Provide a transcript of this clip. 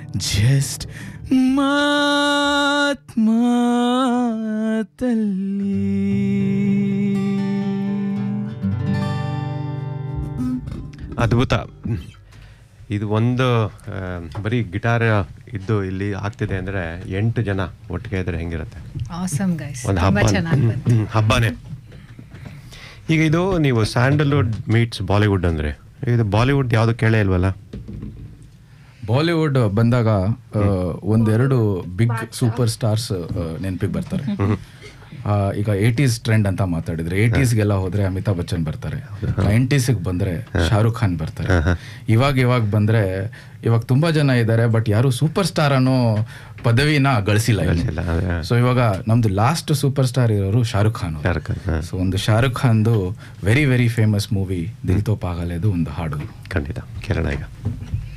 Just ಮಾತ್ ಮಾತಲ್ಲಿ ಅದ್ಭುತ ಇದು ಒಂದು ಆ, ಬರೀ ಗಿಟಾರ್ ಇದ್ದು ಇಲ್ಲಿ ಆಗ್ತಿದೆ ಅಂದರೆ ಎಂಟು ಜನ ಒಟ್ಟಿಗೆ ಇದ್ರೆ ಹೆಂಗಿರುತ್ತೆ ಆಸಮ್ ಗೈಸ್ ಒಂದು ತುಂಬಾ ಹಬ್ಬ ಚೆನ್ನಾಗಿ ಬಂತು ಹ್ಮ್, ಹಬ್ಬನೇ ಈಗ ಇದು ನೀವು ಸ್ಯಾಂಡಲ್ವುಡ್ ಮೀಟ್ಸ್ ಬಾಲಿವುಡ್ ಅಂದರೆ ಇದು ಬಾಲಿವುಡ್ ಯಾವುದು ಕೇಳೇ ಇಲ್ವಲ್ಲ ಬಾಲಿವುಡ್ ಬಂದಾಗ ಆ, ಒಂದೆರಡು ಬಿಗ್ ಸೂಪರ್ ಸ್ಟಾರ್ಸ್ ನೆನಪಿಗೆ ಬರ್ತಾರೆ ಆ, ಈಗ ಏಟೀಸ್ ಟ್ರೆಂಡ್ ಅಂತ ಮಾತಾಡಿದ್ರೆ ಏಟೀಸ್ಗೆಲ್ಲ ಹೋದ್ರೆ ಅಮಿತಾಬ್ ಬಚ್ಚನ್ ಬರ್ತಾರೆ ನೈಂಟೀಸ್ಗೆ ಬಂದ್ರೆ ಶಾರುಖ್ ಖಾನ್ ಬರ್ತಾರೆ ಇವಾಗ ಇವಾಗ ಬಂದ್ರೆ ಇವಾಗ ತುಂಬಾ ಜನ ಇದ್ದಾರೆ ಬಟ್ ಯಾರು ಸೂಪರ್ ಸ್ಟಾರ್ ಅನ್ನೋ ಪದವಿನ ಗಳಿಸಿಲ್ಲ ಗಳಿಸಿಲ್ಲ, ಅದೇ. ಸೊ ಇವಾಗ ನಮ್ದು ಲಾಸ್ಟ್ ಸೂಪರ್ ಸ್ಟಾರ್ ಇರೋರು ಶಾರುಖ್ ಖಾನ್ ಅವ್ರು. ಶಾರುಖ್ ಖಾನ್, ಹಾ. ಸೊ ಒಂದು ಶಾರುಖ್ ಖಾನ್ದು very very famous movie Dil To ಪಾಗಲೇದು ಒಂದು ಹಾಡು ಖಂಡಿತ ಕೇಳೋಣ ಈಗ